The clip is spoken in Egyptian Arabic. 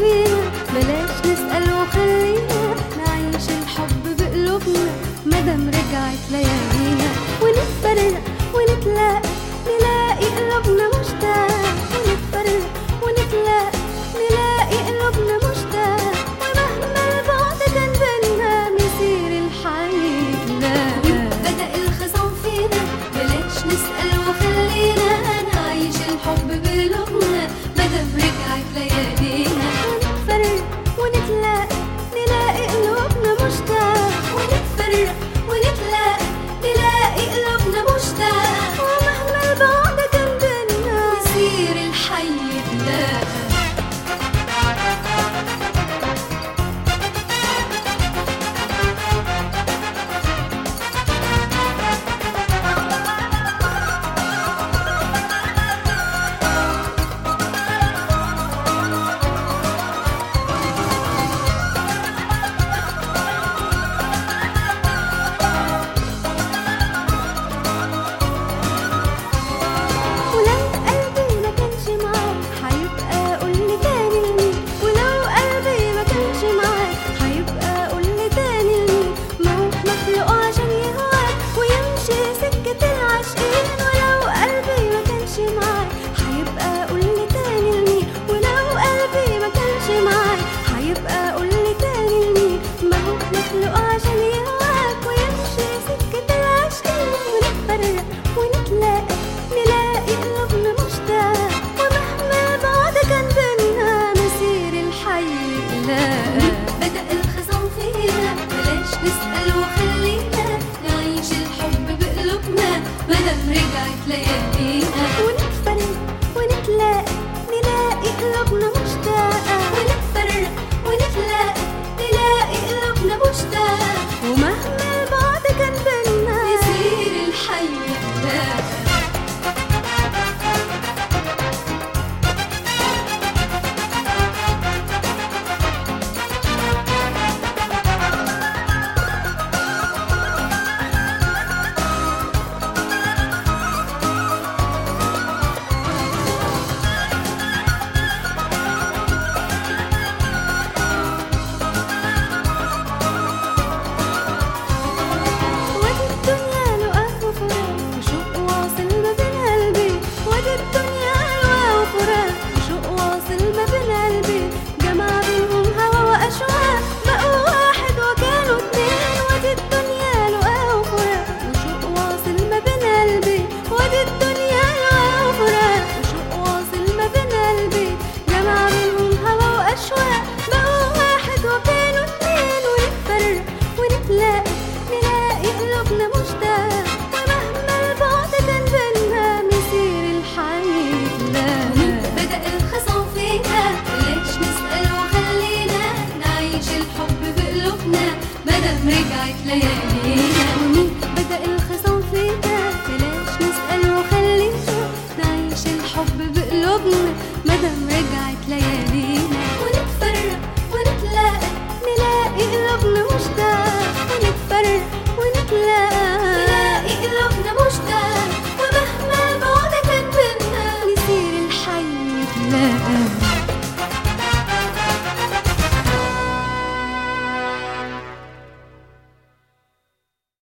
فينا بلاش نسأل وخلينا نعيش الحب بقلوبنا مدام رجعت ليالينا ونتفرق ونتلاقى نلاقي قلوبنا مشتاق ونتفرق ونتلاقى نلاقي قلوبنا مشتاق ومهما البعد كان بينا مسير الحال يتلاقى بدأ الخصام فينا بلاش نسأل وخلينا نعيش الحب بقلوبنا مدام رجعت ليالينا ونتفرق ونتلاقى نلاقي قلوبنا مشتاق ونتفرق ونتلاقى نلاقي قلوبنا مشتاق ومهما البعد كان بينا مسير الحي يتلاقى ولو قلبي ما كانش معاك هيبقى قول لي تاني لمين ولو قلبي ما كانش معاك هيبقى قول لي تاني لمين ما هو مخلوق عشان يهواك ويمشي سكة العاشقين ولو قلبي ما كانش معاك هيبقى قول لي تاني لمين ولو قلبي ما كانش معاك هيبقى قول لي تاني لمين ما هو مخلوق عشان يهواك ويمشي سكة العاشقين ونتفرق ونتلاقى نلاقي قلوبنا مشتاق ومهما البعد كان بينا مسير الحي يتلاقى بدأ الخصام فينا بلاش نسأل وخلينا نعيش الحب بقلوبنا مدام رجعت ليالينا ونتفرق ونتلاقى نلاقي قلوبنا مشتاقة ونتفرق ونتلاقى نلاقي قلوبنا مشتاقة ومهما البعد كان بينا يصير الحي يتلاقى وادي الدنيا لقاه وفراق وشوق واصل ما بين قلبي وادي الدنيا لقاه وفراق وشوق واصل ما بين قلبي جمع بينهم هوا واشواق بقوا واحد وكانوا اتنين وادي الدنيا لقاه وفراق وشوق واصل ما بين قلبي وادي الدنيا لقاه وفراق وشوق واصل ما بين قلبي جمع بينهم هوا واشواق بقوا واحد وكانوا اتنين ونتفرق ونتلاقى نلاقي قلوبنا مشتاق ومهما البعد كان بينا مسير الحي يتلاقى بدأ الخصام فينا بلاش نسأل وخلينا نعيش الحب بقلوبنا مدام رجعت ليالينا